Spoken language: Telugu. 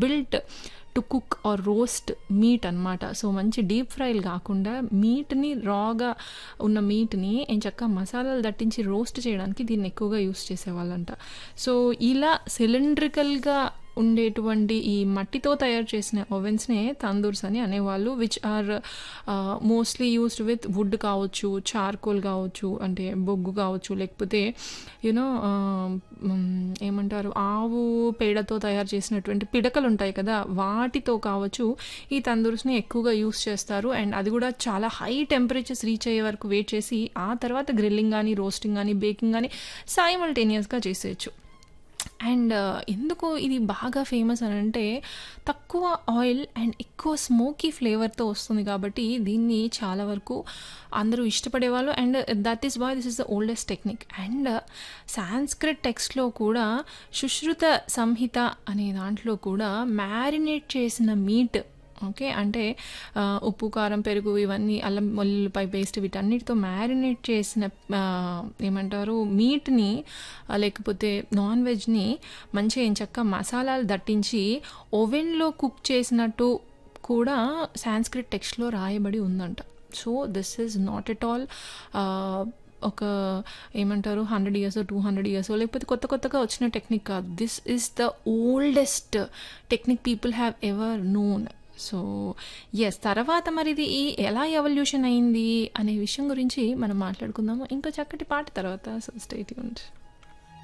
built to cook or roast meat అనమాట సో మంచి డీప్ ఫ్రైలు కాకుండా మీట్ని రాగా ఉన్న మీట్ని ఏం చక్క మసాలాలు దట్టించి రోస్ట్ చేయడానికి దీన్ని ఎక్కువగా యూస్ చేసేవాళ్ళంట సో ఇలా సిలిండ్రికల్గా ఉండేటువంటి ఈ మట్టితో తయారు చేసిన ఓవెన్స్నే తందూర్స్ అని అనేవాళ్ళు which are mostly used with wood కావచ్చు చార్కోల్ కావచ్చు అంటే బొగ్గు కావచ్చు లేకపోతే యూనో ఏమంటారు ఆవు పేడతో తయారు చేసినటువంటి పిడకలు ఉంటాయి కదా వాటితో కావచ్చు ఈ తందూర్స్ని ఎక్కువగా యూస్ చేస్తారు అండ్ అది కూడా చాలా హై టెంపరేచర్స్ రీచ్ అయ్యే వరకు వెయిట్ చేసి ఆ తర్వాత గ్రిల్లింగ్ కానీ రోస్టింగ్ కానీ బేకింగ్ కానీ సైమల్టేనియస్గా చేసేయచ్చు అండ్ ఎందుకు ఇది బాగా ఫేమస్ అని అంటే తక్కువ ఆయిల్ అండ్ ఎక్కువ స్మోకీ ఫ్లేవర్తో వస్తుంది కాబట్టి దీన్ని చాలా వరకు అందరూ ఇష్టపడేవాళ్ళు and that is why this is the oldest technique and Sanskrit టెక్స్ట్లో కూడా సుశ్రుత సంహిత అనే దాంట్లో కూడా మ్యారినేట్ చేసిన మీట్ ఓకే అంటే ఉప్పు కారం పెరుగు ఇవన్నీ అల్లం వెల్లుల్లిపాయ పేస్ట్ వీటన్నిటితో మ్యారినేట్ చేసిన ఏమంటారు మీట్ని లేకపోతే నాన్ వెజ్ని మంచిగా ఎంచక్క మసాలాలు దట్టించి ఓవెన్లో కుక్ చేసినట్టు కూడా సాంస్క్రిట్ టెక్స్ట్లో రాయబడి ఉందంట so this is not at all ఒక ఏమంటారు hundred years two hundred years లేకపోతే కొత్త కొత్తగా వచ్చిన టెక్నిక్ కాదు this is the oldest technique people have ever known so yes తర్వాత మరి ఇది ఎలా ఎవల్యూషన్ అయింది అనే విషయం గురించి మనం మాట్లాడుకుందాము ఇంకా చక్కటి పాట తర్వాత సో స్టేట్ యూనిట్